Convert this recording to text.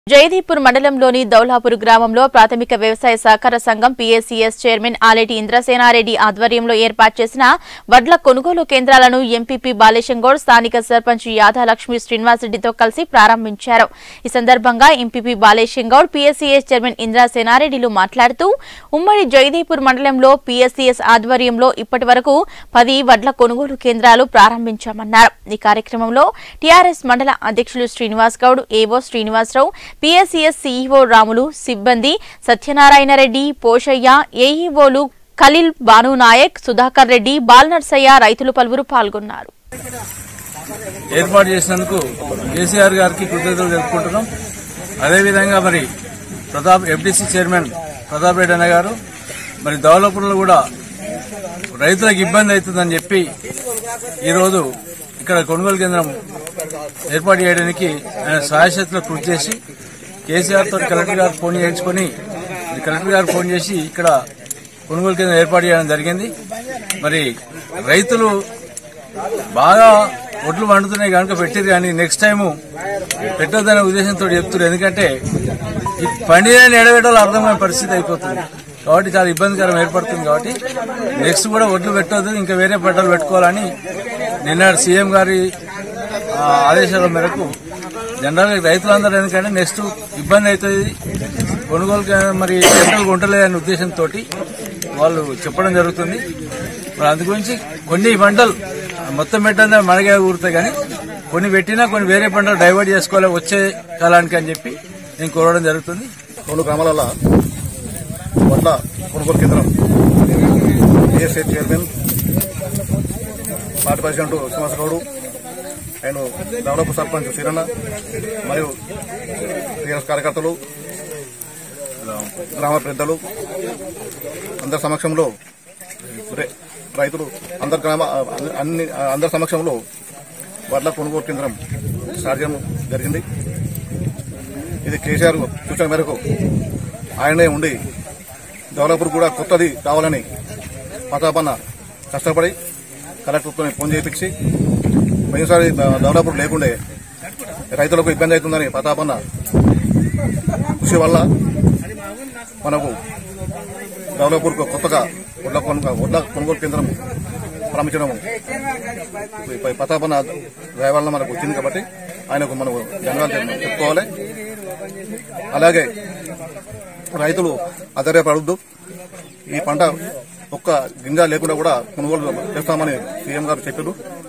జయదీపూర్ మండలంలోని దౌలాపూర్ గ్రామంలో ప్రాథమిక వ్యవసాయ సహకార సంఘం పీఏసీఎస్ చైర్మన్ ఆలేటి ఇంద్రసేనారెడ్డి ఆధ్వర్యంలో ఏర్పాటు చేసిన వడ్ల కొనుగోలు కేంద్రాలను ఎంపీపీ బాలేశంగౌడ్ స్థానిక సర్పంచ్ యాదా లక్ష్మీ శ్రీనివాసరెడ్డితో కలిసి ప్రారంభించారు ఈ సందర్భంగా ఎంపీపీ బాలేశంగౌడ్ పీఎస్సీఎస్ చైర్మన్ ఇంద్రసేనారెడ్డిలు మాట్లాడుతూ ఉమ్మడి జయదీపూర్ మండలంలో పీఎస్సీఎస్ ఆధ్వర్యంలో ఇప్పటి వరకు పది వడ్ల కొనుగోలు కేంద్రాలు ప్రారంభించామన్నారు ఈ కార్యక్రమంలో టీఆర్ఎస్ మండల అధ్యక్షులు శ్రీనివాస్ గౌడ్ ఏవో శ్రీనివాసరావు పీఎస్సీఎస్ సీఈఓ రాములు సిబ్బంది సత్యనారాయణ రెడ్డి పోషయ్య ఏఈఓలు ఖలీల్ భానునాయక్ సుధాకర్ రెడ్డి బాలనర్సయ్య రైతులు పలువురు పాల్గొన్నారు ఏర్పాటు చేసినందుకు కేసీఆర్ గారికి కృతజ్ఞతలు తెలుపుకుంటున్నాం అదేవిధంగా మరి ప్రతాప్ ఎఫ్డీసీ చైర్మన్ ప్రతాప్ రెడ్డి అన్న గారు మరి డెవలపర్లు కూడా రైతులకు ఇబ్బంది అవుతుందని చెప్పి ఈరోజు ఇక్కడ కొనుగోలు కేంద్రం ఏర్పాటు చేయడానికి ఆయన సహాయశక్తిలో కృషి చేసి కేసీఆర్ తోటి కలెక్టర్ గారు ఫోన్ చేయించుకొని కలెక్టర్ గారు ఫోన్ చేసి ఇక్కడ కొనుగోలు కేంద్రం ఏర్పాటు చేయడం జరిగింది మరి రైతులు బాగా ఒడ్లు వండుతున్నాయి కనుక పెట్టిరు కానీ నెక్స్ట్ టైం పెట్టొద్దనే ఉద్దేశంతో చెప్తున్నారు ఎందుకంటే ఈ పండిన ఎడబెట్టాలో అర్థమైన పరిస్థితి అయిపోతుంది కాబట్టి చాలా ఇబ్బందికరం ఏర్పడుతుంది కాబట్టి నెక్స్ట్ కూడా ఒడ్లు పెట్టొద్దు ఇంకా వేరే పంటలు పెట్టుకోవాలని నిన్న సీఎం గారి ఆ, ఆదేశాల మేరకు జనరల్ గా రైతులందరూ ఎందుకంటే నెక్స్ట్ ఇబ్బంది అవుతుంది కొనుగోలు కే- మరి సెంట్రల్ కొంటలేదనే ఉద్దేశంతో వాళ్ళు చెప్పడం జరుగుతుంది మరి అందు గురించి కొన్ని పంటలు మొత్తం పెట్టినా మనగే ఊరుతాయి కానీ కొన్ని పెట్టినా కొన్ని వేరే పంటలు డైవర్ట్ చేసుకోవాలి వచ్చే కాలానికి అని చెప్పి నేను కోరడం జరుగుతుంది రెండు గ్రామాల వడ్ల కొనుగోలు కేంద్రం ASI chairman party president Srinivasagoud and develop sarpanch Sriranna మరియు టీఆర్ఎస్ కార్యకర్తలు గ్రామ పెద్దలు అందరి సమక్షంలో రే- రైతులు అందరి గ్రామ అన్ని అందరి సమక్షంలో వడ్ల కొనుగోలు కేంద్రం స్టార్ట్ చేయడం జరిగింది ఇది కేసీఆర్ సూచన మేరకు ఆయనే ఉండి డెవలపర్ కూడా కొత్తది కావాలని పతాపన్న కష్టపడి కలెక్టర్తో ఫోన్ చేయించి పోయినసారి డెవలపర్ లేకుండే రైతులకు ఇబ్బంది అవుతుందని పతాపన్న కృషి వల్ల మనకు డెవలపర్ కొత్తగా వడ్ల కొను- వడ్ల కొనుగోలు కేంద్రం ప్రారంభించడం పతాపన్న దయ వల్ల మనకు వచ్చింది కాబట్టి ఆయనకు మనకు ధన్యవాదాలు చెప్పుకోవాలి అలాగే రైతులు ఆశ్చర్యపడద్దు ఈ పంట ఒక్క గింజ లేకుండా కూడా కొనుగోలు చేస్తామని సీఎం గారు చెప్పారు